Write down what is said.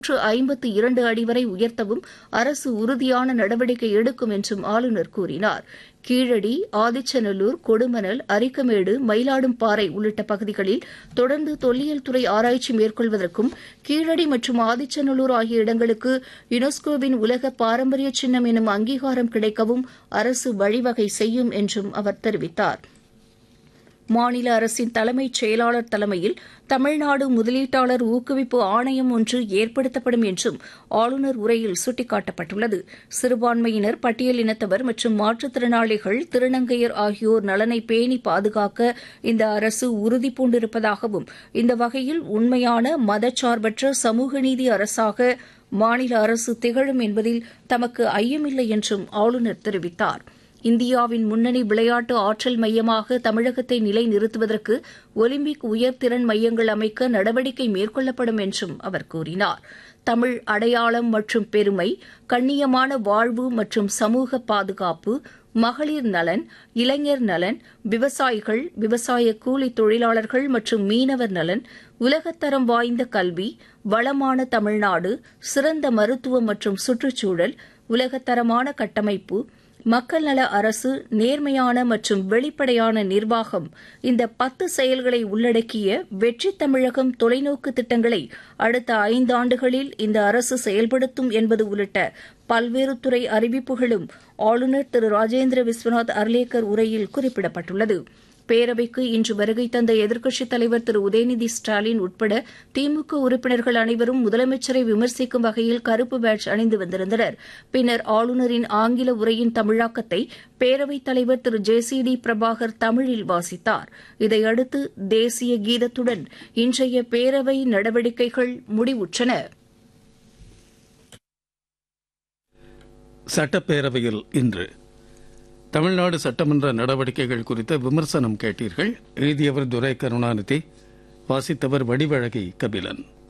நூற்று ஐம்பத்து இரண்டு அடி வரை உயர்த்தவும் அரசு உறுதியான நடவடிக்கை எடுக்கும் என்றும் ஆளுநர் கூறினார் கீழடி ஆதிச்சநல்லூர் கொடுமணல் அரிக்கமேடு மயிலாடும்பாறை உள்ளிட்ட பகுதிகளில் தொடர்ந்து தொல்லியல் துறை ஆராய்ச்சி மேற்கொள்வதற்கும் கீழடி மற்றும் ஆதிச்சநல்லூர் ஆகிய இடங்களுக்கு யுனெஸ்கோவின் உலக பாரம்பரிய சின்னம் எனும் அங்கீகாரம் கிடைக்கவும் அரசு வழிவகை செய்யும் என்றும் அவர் தெரிவித்தார் மாநில அரசின் தலைமைச் செயலாளர் தலைமையில் தமிழ்நாடு முதலீட்டாளர் ஊக்குவிப்பு ஆணையம் ஒன்று ஏற்படுத்தப்படும் என்றும் ஆளுநர் உரையில் சுட்டிக்காட்டப்பட்டுள்ளது சிறுபான்மையினர் பட்டியலினத்தவர் மற்றும் மாற்றுத்திறனாளிகள் திருநங்கையர் ஆகியோர் நலனை பேணி பாதுகாக்க இந்த அரசு உறுதிபூண்டிருப்பதாகவும் இந்த வகையில் உண்மையான மதச்சார்பற்ற சமூக நீதி அரசாக மாநில அரசு திகழும் என்பதில் தமக்கு ஐயமில்லை என்றும் ஆளுநர் தெரிவித்தாா் இந்தியாவின் முன்னணி விளையாட்டு ஆற்றல் மையமாக தமிழகத்தை நிலைநிறுத்துவதற்கு ஒலிம்பிக் உயர்திறன் மையங்கள் அமைக்க நடவடிக்கை மேற்கொள்ளப்படும் என்றும் அவர் கூறினார் தமிழ் அடையாளம் மற்றும் பெருமை கண்ணியமான வாழ்வு மற்றும் சமூக பாதுகாப்பு மகளிர் நலன் இளைஞர் நலன் விவசாயிகள் விவசாய கூலி தொழிலாளர்கள் மற்றும் மீனவர் நலன் உலகத்தரம் வாய்ந்த கல்வி வளமான தமிழ்நாடு சிறந்த மருத்துவம் மற்றும் சுற்றுச்சூழல் உலகத்தரமான கட்டமைப்பு மக்கள் நல அரசு நேர்மையான மற்றும் வெளிப்படையான நிர்வாகம் இந்த பத்து செயல்களை உள்ளடக்கிய வெற்றி தமிழகம் தொலைநோக்கு திட்டங்களை அடுத்த ஐந்தாண்டுகளில் இந்த அரசு செயல்படுத்தும் என்பது உள்ளிட்ட பல்வேறு துறை அறிவிப்புகளும் ஆளுநர் திரு ராஜேந்திர விஸ்வநாத் அர்லேக்கர் உரையில் குறிப்பிடப்பட்டுள்ளது பேரவைக்கு இன்று வருகை தந்த எதிர்க்கட்சித் தலைவர் திரு உதயநிதி ஸ்டாலின் உட்பட திமுக உறுப்பினர்கள் அனைவரும் முதலமைச்சரை விமர்சிக்கும் வகையில் கருப்பு பேட்ஜ் அணிந்து வந்திருந்தனர் பின்னர் ஆளுநரின் ஆங்கில உரையின் தமிழாக்கத்தை பேரவைத் தலைவர் திரு ஜே சி டி பிரபாகர் தமிழில் வாசித்தார் இதையடுத்து தேசிய கீதத்துடன் இன்றைய பேரவை நடவடிக்கைகள் முடிவுற்றன சட்டப்பேரவையில் இன்று தமிழ்நாடு சட்டமன்ற நடவடிக்கைகள் குறித்த விமர்சனம் கேட்டீர்கள் எழுதியவர் துரை கருணாநிதி வாசித்தவர் வடிவழகி கபிலன்